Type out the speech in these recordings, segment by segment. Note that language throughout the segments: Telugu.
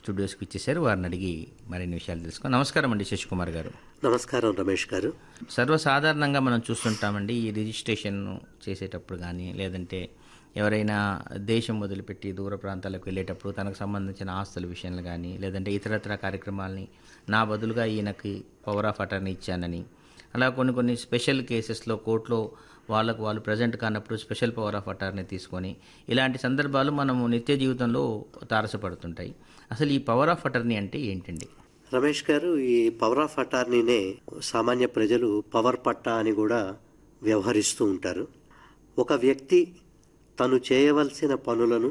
స్టూడియోస్కి ఇచ్చేసారు వారిని అడిగి మరిన్ని విషయాలు తెలుసుకో నమస్కారం అండి శశికుమార్ గారు నమస్కారం రమేష్ గారు సర్వసాధారణంగా మనం చూస్తుంటామండి ఈ రిజిస్ట్రేషన్ చేసేటప్పుడు కానీ లేదంటే ఎవరైనా దేశం వదిలిపెట్టి దూర ప్రాంతాలకు వెళ్ళేటప్పుడు తనకు సంబంధించిన ఆస్తుల విషయాలు కానీ లేదంటే ఇతరత్ర కార్యక్రమాలని నా బదులుగా ఈయనకి పవర్ ఆఫ్ అటర్నీ ఇచ్చానని అలా కొన్ని కొన్ని స్పెషల్ కేసెస్లో కోర్టులో వాళ్ళకు వాళ్ళు ప్రజెంట్ కానప్పుడు స్పెషల్ పవర్ ఆఫ్ అటార్నీ తీసుకొని ఇలాంటి సందర్భాలు మనము నిత్య జీవితంలో తారసపడుతుంటాయి అసలు ఈ పవర్ ఆఫ్ అటర్నీ అంటే ఏంటండి రమేష్ గారు ఈ పవర్ ఆఫ్ అటార్నీనే సామాన్య ప్రజలు పవర్ పట్టా అని కూడా వ్యవహరిస్తూ ఉంటారు ఒక వ్యక్తి తను చేయవలసిన పనులను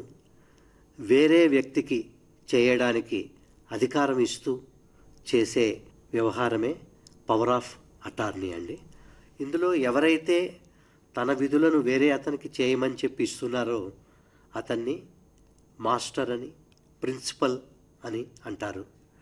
వేరే వ్యక్తికి చేయడానికి అధికారం ఇస్తూ చేసే వ్యవహారమే పవర్ ఆఫ్ అటార్నీ అండి ఇందులో ఎవరైతే తన విధులను వేరే అతనికి చేయమని చెప్పి ఇస్తున్నారో అతన్ని మాస్టర్ అని ప్రిన్సిపల్ అని అంటారు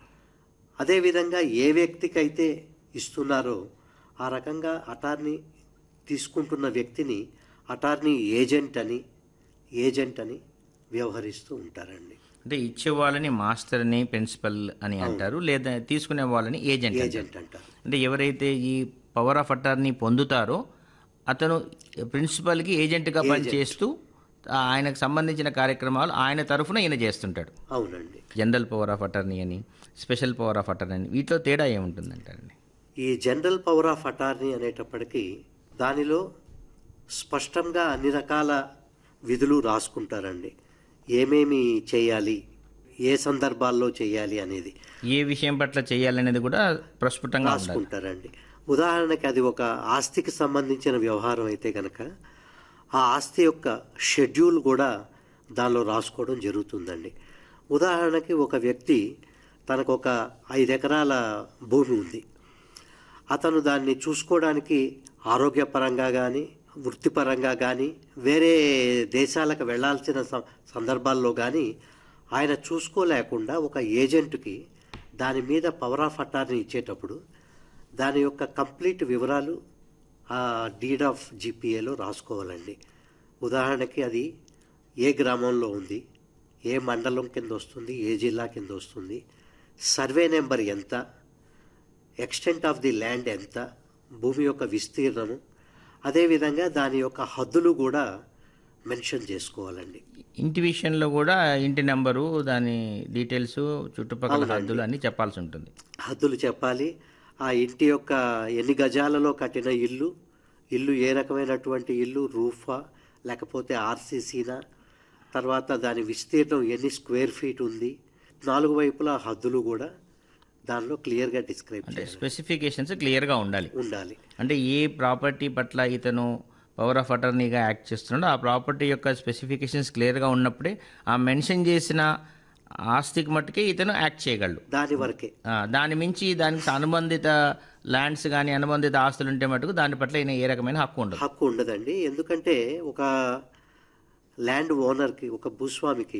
అదేవిధంగా ఏ వ్యక్తికైతే ఇస్తున్నారో ఆ రకంగా అటార్నీ తీసుకుంటున్న వ్యక్తిని అటార్నీ ఏజెంట్ అని ఏజెంట్ అని వ్యవహరిస్తూ ఉంటారండి అంటే ఇచ్చే వాళ్ళని మాస్టర్ అని ప్రిన్సిపల్ అని అంటారు లేదా తీసుకునే వాళ్ళని ఏజెంట్ అంటారు. ఏజెంట్ అంటారు అంటే ఎవరైతే ఈ పవర్ ఆఫ్ అటార్నీ పొందుతారో అతను ప్రిన్సిపల్కి ఏజెంట్గా పనిచేస్తూ ఆ ఆయనకు సంబంధించిన కార్యక్రమాలు ఆయన తరఫున ఈయన చేస్తుంటాడు అవునండి జనరల్ పవర్ ఆఫ్ అటార్నీ అని స్పెషల్ పవర్ ఆఫ్ అటార్నీ అని వీటిలో తేడా ఏముంటుందంటారండి ఈ జనరల్ పవర్ ఆఫ్ అటార్నీ అనేటప్పటికీ దానిలో స్పష్టంగా అన్ని రకాల విధులు రాసుకుంటారండి ఏమేమి చేయాలి ఏ సందర్భాల్లో చేయాలి అనేది ఏ విషయం పట్ల చేయాలనేది కూడా ప్రస్ఫుటంగా ఉండాలి రాసుకుంటారండి ఉదాహరణకి అది ఒక ఆస్తికి సంబంధించిన వ్యవహారం అయితే కనుక ఆ ఆస్తి యొక్క షెడ్యూల్ కూడా దానిలో రాసుకోవడం జరుగుతుందండి ఉదాహరణకి ఒక వ్యక్తి తనకు ఒక ఐదు ఎకరాల భూమి ఉంది అతను దాన్ని చూసుకోవడానికి ఆరోగ్యపరంగా కానీ వృత్తిపరంగా కానీ వేరే దేశాలకు వెళ్ళాల్సిన సం- సందర్భాల్లో కానీ ఆయన చూసుకోలేకుండా ఒక ఏజెంట్కి దాని మీద పవర్ ఆఫ్ అటార్నీ ఇచ్చేటప్పుడు దాని యొక్క కంప్లీట్ వివరాలు ఆ డీడ్ ఆఫ్ జీపీఏలో రాసుకోవాలండి ఉదాహరణకి అది ఏ గ్రామంలో ఉంది ఏ మండలం కింద వస్తుంది ఏ జిల్లా కింద వస్తుంది సర్వే నెంబర్ ఎంత ఎక్స్టెంట్ ఆఫ్ ది ల్యాండ్ ఎంత భూమి యొక్క విస్తీర్ణము అదేవిధంగా దాని యొక్క హద్దులు కూడా మెన్షన్ చేసుకోవాలండి ఇంటి విషయంలో కూడా ఇంటి నెంబరు దాని డీటెయిల్స్ చుట్టుపక్కల అవునండి. హద్దులు అన్నీ చెప్పాల్సి ఉంటుంది హద్దులు చెప్పాలి ఆ ఇంటి యొక్క ఎన్ని గజాలలో కట్టిన ఇల్లు ఇల్లు ఏ రకమైనటువంటి ఇల్లు రూఫా లేకపోతే ఆర్సీసీనా తర్వాత దాని విస్తీర్ణం ఎన్ని స్క్వేర్ ఫీట్ ఉంది నాలుగు వైపులా హద్దులు కూడా దానిలో క్లియర్గా డిస్క్రైబ్ అంటే చేయాలి స్పెసిఫికేషన్స్ క్లియర్గా ఉండాలి ఉండాలి అంటే ఏ ప్రాపర్టీ పట్ల ఇతను పవర్ ఆఫ్ అటర్నీగా యాక్ట్ చేస్తున్నాడో ఆ ప్రాపర్టీ యొక్క స్పెసిఫికేషన్స్ క్లియర్గా ఉన్నప్పుడే ఆ మెన్షన్ చేసిన ఆస్తికి మట్టుకే ఇతను యాక్ట్ చేయగలడు దాని వరకే ఆ, దాని మించి దానికి అనుబంధిత ల్యాండ్స్ కానీ అనుబంధిత ఆస్తులు ఉంటే మటుకు దాని పట్ల ఈయన ఏ రకమైన హక్కు ఉండదు హక్కు ఉండదండి ఎందుకంటే ఒక ల్యాండ్ ఓనర్కి ఒక భూస్వామికి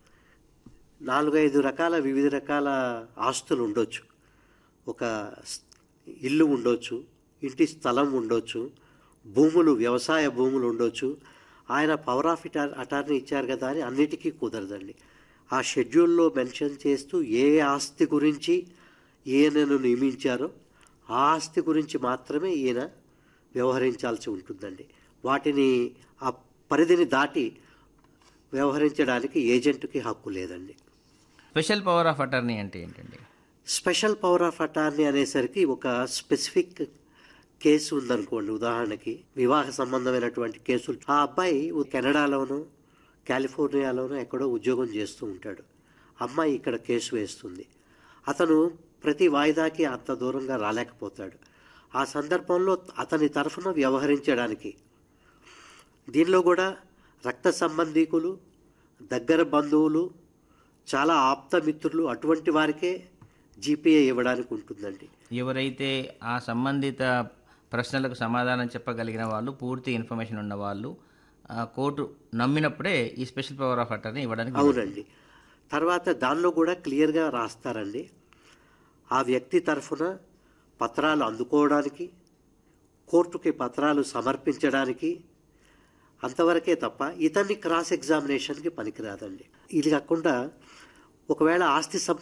నాలుగైదు రకాల వివిధ రకాల ఆస్తులు ఉండొచ్చు ఒక స్- ఇల్లు ఉండొచ్చు ఇంటి స్థలం ఉండొచ్చు భూములు వ్యవసాయ భూములు ఉండొచ్చు ఆయన పవర్ ఆఫ్ ఇటార్ అటార్నీ ఇచ్చారు కదా అని అన్నిటికీ కుదరదండి ఆ షెడ్యూల్లో మెన్షన్ చేస్తూ ఏ ఆస్తి గురించి ఈయనను నియమించారో ఆ ఆస్తి గురించి మాత్రమే ఈయన వ్యవహరించాల్సి ఉంటుందండి వాటిని ఆ పరిధిని దాటి వ్యవహరించడానికి ఏజెంట్కి హక్కు లేదండి స్పెషల్ పవర్ ఆఫ్ అటర్నీ అంటే ఏంటండి స్పెషల్ పవర్ ఆఫ్ అటార్నీ అనేసరికి ఒక స్పెసిఫిక్ కేసు ఉందనుకోండి ఉదాహరణకి వివాహ సంబంధమైనటువంటి కేసులు ఆ అబ్బాయి కెనడాలోనో కాలిఫోర్నియాలోనో ఎక్కడో ఉద్యోగం చేస్తూ ఉంటాడు అమ్మాయి ఇక్కడ కేసు వేస్తుంది అతను ప్రతి వాయిదాకి అంత దూరంగా రాలేకపోతాడు ఆ సందర్భంలో అతని తరఫున వ్యవహరించడానికి దీనిలో కూడా రక్త సంబంధీకులు దగ్గర బంధువులు చాలా ఆప్త మిత్రులు అటువంటి వారికే జీపీఏ ఇవ్వడానికి ఉంటుందండి ఎవరైతే ఆ సంబంధిత ప్రశ్నలకు సమాధానం చెప్పగలిగిన వాళ్ళు పూర్తి ఇన్ఫర్మేషన్ ఉన్న వాళ్ళు ఆ, కోర్టు నమ్మినప్పుడే ఈ స్పెషల్ పవర్ ఆఫ్ అటర్నీ ఇవ్వడానికి అవునండి తర్వాత దానిలో కూడా క్లియర్గా రాస్తారండి ఆ వ్యక్తి తరఫున పత్రాలు అందుకోవడానికి కోర్టుకి పత్రాలు సమర్పించడానికి అంతవరకే తప్ప ఇతన్ని క్రాస్ ఎగ్జామినేషన్కి పనికిరాదండి ఇది కాకుండా ఒకవేళ ఆస్తి సం